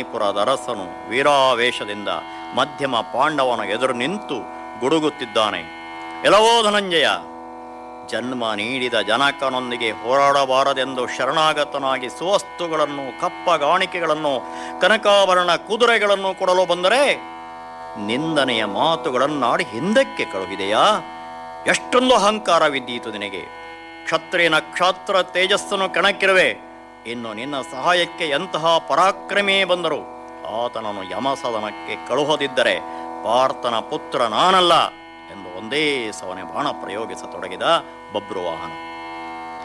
ಮಣಿಪುರದ ಅರಸನು ವೀರಾವೇಶದಿಂದ ಮಧ್ಯಮ ಪಾಂಡವನ ಎದುರು ನಿಂತು ಗುಡುಗುತ್ತಿದ್ದಾನೆ ಎಲ್ಲವೋ ಧನಂಜಯ ಜನ್ಮ ನೀಡಿದ ಜನಕನೊಂದಿಗೆ ಹೋರಾಡಬಾರದೆಂದು ಶರಣಾಗತನಾಗಿ ಸುವಸ್ತುಗಳನ್ನು ಕಪ್ಪಗಾಣಿಕೆಗಳನ್ನು ಕನಕಾಭರಣ ಕುದುರೆಗಳನ್ನು ಕೊಡಲು ಬಂದರೆ ನಿಂದನೆಯ ಮಾತುಗಳನ್ನಾಡಿ ಹಿಂದಕ್ಕೆ ಕಳುಹಿದೆಯಾ ಎಷ್ಟೊಂದು ಅಹಂಕಾರವಿದ್ದೀತು ನಿನಗೆ ಕ್ಷತ್ರಿಯನ ಕ್ಷಾತ್ರ ತೇಜಸ್ಸನ್ನು ಕಣಕ್ಕಿರುವೆ ಇನ್ನು ನಿನ್ನ ಸಹಾಯಕ್ಕೆ ಎಂತಹ ಪರಾಕ್ರಮೇ ಬಂದರು ಆತನನ್ನು ಯಮಸದನಕ್ಕೆ ಕಳುಹದಿದ್ದರೆ ಪಾರ್ಥನ ಪುತ್ರ ನಾನಲ್ಲ ಎಂದು ಒಂದೇ ಸವನೆ ಬಾಣ ಪ್ರಯೋಗಿಸತೊಡಗಿದ ಬಬ್ರುವಾಹನ